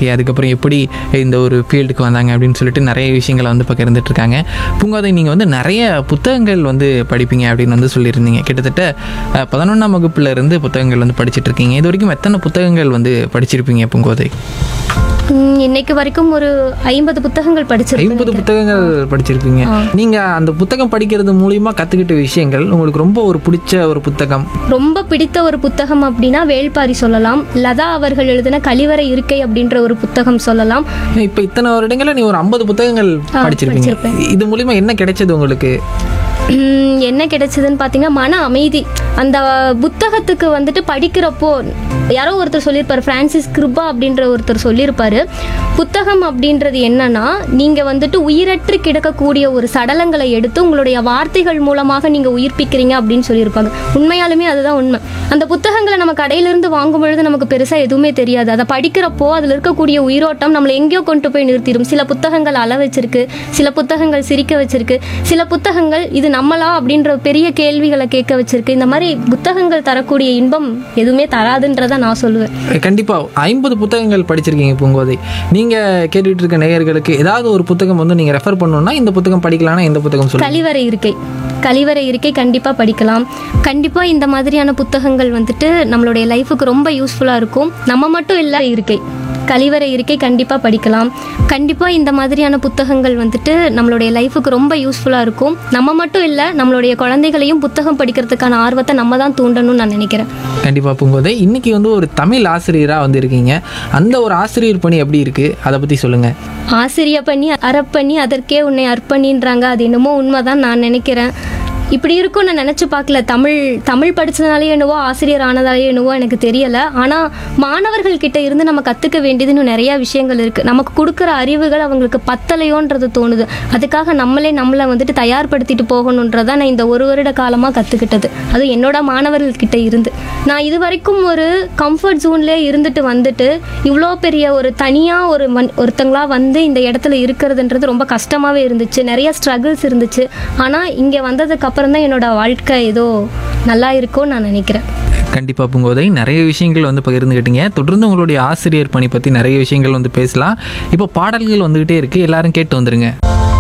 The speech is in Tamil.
வாழ்க்கை அதுக்கப்புறம் எப்படி இந்த ஒரு ஃபீல்டுக்கு வந்தாங்க அப்படின்னு சொல்லிட்டு நிறைய விஷயங்களை வந்து பகிர்ந்துட்டு இருக்காங்க பூங்கோதை நீங்கள் வந்து நிறைய புத்தகங்கள் வந்து படிப்பீங்க அப்படின்னு வந்து சொல்லியிருந்தீங்க கிட்டத்தட்ட பதினொன்றாம் வகுப்புல இருந்து புத்தகங்கள் வந்து படிச்சிட்டு இருக்கீங்க இது வரைக்கும் எத்தனை புத்தகங்கள் வந்து படிச்சிருப்பீங்க பூங்கோதை ம், இன்னைக்கு வரைக்கும் ஒரு ஐம்பது புத்தகங்கள் படிச்சிருக்கேன் ஐம்பது புத்தகங்கள் படிச்சிருப்பீங்க நீங்க அந்த புத்தகம் படிக்கிறது மூலியமா கத்துக்கிட்ட விஷயங்கள் உங்களுக்கு ரொம்ப ஒரு பிடிச்ச ஒரு புத்தகம் ரொம்ப பிடித்த ஒரு புத்தகம் அப்படின்னா வேள்பாரி சொல்லலாம் லதா அவர்கள் எழுதின கழிவறை இருக்கை அப்படின்ற ஒரு புத்தகம் சொல்லலாம் இப்ப இத்தனை வருடங்கள நீ ஒரு ஐம்பது புத்தகங்கள் படிச்சிருப்பீங்க படிச்சிருப்பேன். இது மூலியமா என்ன கிடைச்சது உங்களுக்கு ம், என்ன கிடைச்சதுன்னு பார்த்தீங்கன்னா மன அமைதி அந்த புத்தகத்துக்கு வந்துட்டு படிக்கிறப்போ யாரோ ஒருத்தர் சொல்லியிருப்பார் ஃப்ரான்சிஸ் கிருபா அப்படின்ற ஒருத்தர் சொல்லியிருப்பாரு புத்தகம் அப்படின்றது என்னன்னா நீங்க வந்துட்டு உயிரற்று கிடக்கக்கூடிய ஒரு சடலங்களை எடுத்து உங்களுடைய வார்த்தைகள் மூலமாக நீங்க உயிர்ப்பிக்கிறீங்க அப்படின்னு சொல்லியிருப்பாங்க உண்மையாலுமே அதுதான் உண்மை அந்த புத்தகங்களை நம்ம கடையிலிருந்து வாங்கும் பொழுது நமக்கு பெருசா எதுவுமே தெரியாது அதை படிக்கிறப்போ அதுல இருக்கக்கூடிய உயிரோட்டம் நம்மளை எங்கேயோ கொண்டு போய் நிறுத்திடும் சில புத்தகங்கள் அள வச்சிருக்கு சில புத்தகங்கள் சிரிக்க வச்சிருக்கு சில புத்தகங்கள் இது நம்மளா அப்படின்ற பெரிய கேள்விகளை கேட்க வச்சிருக்கு இந்த மாதிரி புத்தகங்கள் தரக்கூடிய இன்பம் எதுவுமே தராதுன்றதை நான் சொல்லுவேன் கண்டிப்பா ஐம்பது புத்தகங்கள் படிச்சிருக்கீங்க பூங்கோதை நீங்க கேட்டுட்டு இருக்க நேயர்களுக்கு ஏதாவது ஒரு புத்தகம் வந்து நீங்க ரெஃபர் பண்ணணும்னா இந்த புத்தகம் படிக்கலாம்னா இந்த புத்தகம் சொல்லுங்க கழிவறை இருக்கை கழிவறை இருக்கை கண்டிப்பாக படிக்கலாம் கண்டிப்பாக இந்த மாதிரியான புத்தகங்கள் வந்துட்டு நம்மளுடைய லைஃபுக்கு ரொம்ப யூஸ்ஃபுல்லாக இருக்கும் நம்ம மட்டும் இல்லை இருக்கை கழிவறை இருக்கை கண்டிப்பாக படிக்கலாம் கண்டிப்பாக இந்த மாதிரியான புத்தகங்கள் வந்துட்டு நம்மளுடைய லைஃபுக்கு ரொம்ப யூஸ்ஃபுல்லாக இருக்கும் நம்ம மட்டும் இல்லை நம்மளுடைய குழந்தைகளையும் புத்தகம் படிக்கிறதுக்கான ஆர்வத்தை நம்ம தான் தூண்டணும்னு நான் நினைக்கிறேன் கண்டிப்பா பூங்கோதை இன்னைக்கு வந்து ஒரு தமிழ் ஆசிரியரா வந்து இருக்கீங்க அந்த ஒரு ஆசிரியர் பணி எப்படி இருக்கு அதை பத்தி சொல்லுங்க ஆசிரிய பண்ணி அறப்பண்ணி அதற்கே உன்னை அர்ப்பணின்றாங்க அது என்னமோ உண்மைதான் நான் நினைக்கிறேன் இப்படி இருக்கும் நான் நினச்சி பார்க்கல தமிழ் தமிழ் படித்ததுனாலே என்னவோ ஆசிரியர் ஆனதாலே என்னவோ எனக்கு தெரியலை ஆனால் மாணவர்கள் கிட்ட இருந்து நம்ம கற்றுக்க வேண்டியது இன்னும் நிறையா விஷயங்கள் இருக்குது நமக்கு கொடுக்குற அறிவுகள் அவங்களுக்கு பத்தலையோன்றது தோணுது அதுக்காக நம்மளே நம்மளை வந்துட்டு தயார்படுத்திட்டு போகணுன்றதான் நான் இந்த ஒரு வருட காலமாக கற்றுக்கிட்டது அதுவும் என்னோட மாணவர்கள் கிட்ட இருந்து நான் இது வரைக்கும் ஒரு கம்ஃபர்ட் ஜோன்லேயே இருந்துட்டு வந்துட்டு இவ்வளோ பெரிய ஒரு தனியாக ஒரு மன் ஒருத்தங்களா வந்து இந்த இடத்துல இருக்கிறதுன்றது ரொம்ப கஷ்டமாகவே இருந்துச்சு நிறைய ஸ்ட்ரகிள்ஸ் இருந்துச்சு ஆனால் இங்கே வந்ததுக்கு அப்புறம் தான் என்னோட வாழ்க்கை ஏதோ நல்லா இருக்கும்னு நான் நினைக்கிறேன் கண்டிப்பாக பூங்கோதை நிறைய விஷயங்கள் வந்து பகிர்ந்துக்கிட்டீங்க தொடர்ந்து உங்களுடைய ஆசிரியர் பணி பற்றி நிறைய விஷயங்கள் வந்து பேசலாம் இப்போ பாடல்கள் வந்துக்கிட்டே இருக்குது எல்லாரும் கேட்டு வந்துருங்க